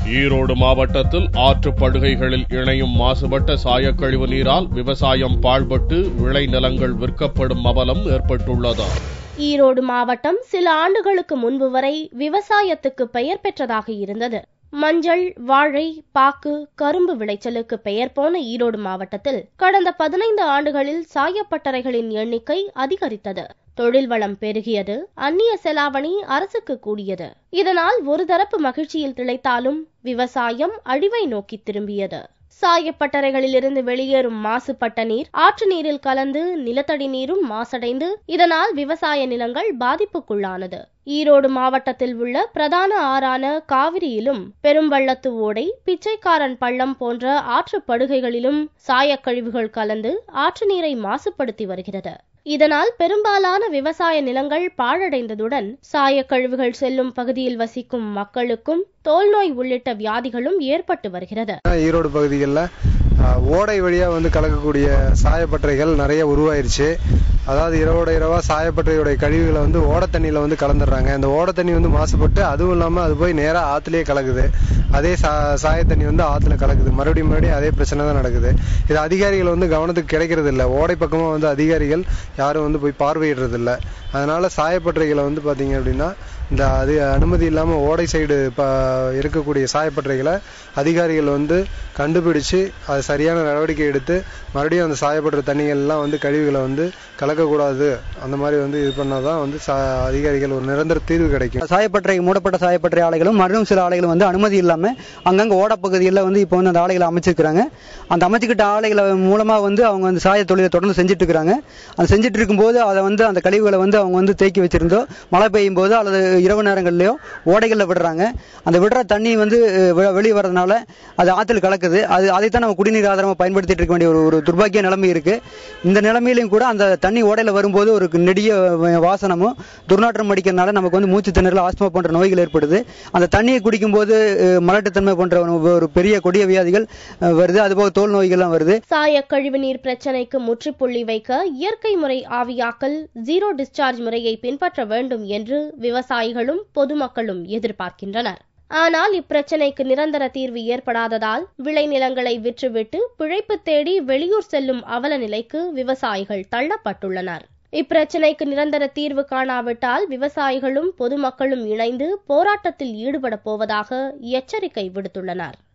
ஈரோடு மாவட்டத்தில் ஆற்றுப் படுகைகளில் இணையும் மாசுபட்ட சாயக்கழிவு நீரால் விவசாயம் பாழ்பட்டு விளைநிலங்கள் விற்கப்படும் அவலம் ஏற்பட்டுள்ளது ஈரோடு மாவட்டம் சில ஆண்டுகளுக்கு முன்பு வரை விவசாயத்துக்கு பெயர் பெற்றதாக இருந்தது மஞ்சள் வாழை பாக்கு கரும்பு விளைச்சலுக்கு பெயர் போன ஈரோடு மாவட்டத்தில் கடந்த பதினைந்து ஆண்டுகளில் சாயப்பட்டறைகளின் எண்ணிக்கை அதிகரித்தது தொழில் வளம் பெருகியது அந்நிய செலாவணி அரசுக்கு கூடியது இதனால் ஒரு தரப்பு மகிழ்ச்சியில் திளைத்தாலும் விவசாயம் அழிவை நோக்கி திரும்பியது சாயப்பட்டறைகளிலிருந்து வெளியேறும் மாசுபட்ட நீர் ஆற்று நீரில் கலந்து நிலத்தடி நீரும் மாசடைந்து இதனால் விவசாய நிலங்கள் பாதிப்புக்குள்ளானது ஈரோடு மாவட்டத்தில் உள்ள பிரதான ஆறான காவிரியிலும் பெரும்பள்ளத்து ஓடை பிச்சைக்காரன் பள்ளம் போன்ற ஆற்றுப் படுகைகளிலும் சாயக்கழிவுகள் கலந்து ஆற்று நீரை மாசுபடுத்தி வருகிறது இதனால் பெரும்பாலான விவசாய நிலங்கள் பாழடைந்ததுடன் சாயக்கழிவுகள் செல்லும் பகுதியில் வசிக்கும் மக்களுக்கும் தோல்நோய் உள்ளிட்ட வியாதிகளும் ஏற்பட்டு வருகிறது ஈரோடு பகுதிகளில் ஓடை வழியாக வந்து கலக்கக்கூடிய சாயப்பட்டறைகள் நிறைய உருவாயிருச்சு அதாவது இரவோட இரவா சாயப்பட்டறையோடைய கழிவுகளை வந்து ஓட தண்ணியில் வந்து கலந்துடுறாங்க அந்த ஓட தண்ணி வந்து மாசுபட்டு அதுவும் இல்லாமல் அது போய் நேராக ஆற்றுலேயே கலக்குது அதே சா சாய தண்ணி வந்து ஆற்றுல கலக்குது மறுபடியும் மறுபடியும் அதே பிரச்சனை தான் நடக்குது இது அதிகாரிகள் வந்து கவனத்துக்கு கிடைக்கிறது இல்லை ஓடை பக்கமாக வந்து அதிகாரிகள் யாரும் வந்து போய் பார்வையிடுறது இல்லை அதனால சாயப்பட்டறைகளை வந்து பார்த்தீங்க அப்படின்னா இந்த அது அனுமதி இல்லாமல் ஓடை சைடு இப்போ இருக்கக்கூடிய சாயப்பட்டறைகளை அதிகாரிகள் வந்து கண்டுபிடிச்சு அது சரியான நடவடிக்கை எடுத்து மறுபடியும் அந்த சாயப்பட்ட தண்ணிகள் எல்லாம் வந்து கழிவுகளை வந்து கலக்கக்கூடாது அந்த மாதிரி வந்து இது பண்ணாதான் வந்து சா அதிகாரிகள் ஒரு நிரந்தர தீர்வு கிடைக்கும் சாயப்பட்டறை மூடப்பட்ட சாயப்பட்டறை ஆலைகளும் மற்றும் சில ஆலைகளும் வந்து அனுமதி இல்லாம அங்கங்க ஓடப்பகுதிகளில் வந்து இப்போ வந்து அந்த ஆலைகளை அமைச்சிருக்கிறாங்க அந்த அமைச்சுக்கிட்ட ஆலைகளை மூலமா வந்து அவங்க வந்து சாய தொழிலை தொடர்ந்து செஞ்சுட்டு இருக்கிறாங்க அது செஞ்சுட்டு இருக்கும்போது அதை வந்து அந்த கழிவுகளை வந்து அவங்க வந்து தேக்கி வச்சிருந்தோ மழை பெய்யும் போது அல்லது இரவு நேரங்கள்லயோ ஓடைகளில் விடுறாங்க அந்த விடுற தண்ணி வந்து வெ- வெளியே வர்றதுனால அது ஆத்துல கலக்குது அது அதைத்தான் நம்ம குடிநீர் ஆதாரமா பயன்படுத்திட்டு இருக்க வேண்டிய ஒரு ஒரு துர்பாக்கிய நிலைமை இருக்கு இந்த நிலைமையிலும் கூட அந்த தண்ணி ஓடையில வரும்போது ஒரு நெடிய வ- வாசனமும் துர்நாற்றம் அடிக்கிறதுனால நமக்கு வந்து மூச்சு திணறல் ஆஸ்மா போன்ற நோய்கள் ஏற்படுது அந்த தண்ணியை குடிக்கும்போது அஹ், மலட்டுத்தன்மை போன்ற ஒரு- ஒரு பெரிய கொடிய வியாதிகள் அஹ், வருது அதுபோக தோல் நோய்கள்லாம் வருது சாய கழிவுநீர் பிரச்சனைக்கு முற்றுப்புள்ளி வைக்க இயற்கை முறை ஆவியாக்கல் ஜீரோ டிஸ்சார்ஜ் முறையை பின்பற்ற வேண்டும் என்று விவசாயிகளும் பொதுமக்களும் எதிர்பார்க்கின்றனர் ஆனால் இப்பிரச்சனைக்கு நிரந்தர தீர்வு ஏற்படாததால் விளைநிலங்களை விற்றுவிட்டு பிழைப்பு தேடி வெளியூர் செல்லும் அவல நிலைக்கு விவசாயிகள் தள்ளப்பட்டுள்ளனர் இப்பிரச்சனைக்கு நிரந்தர தீர்வு காணாவிட்டால் விவசாயிகளும் பொதுமக்களும் இணைந்து போராட்டத்தில் ஈடுபடப் போவதாக எச்சரிக்கை விடுத்துள்ளனர்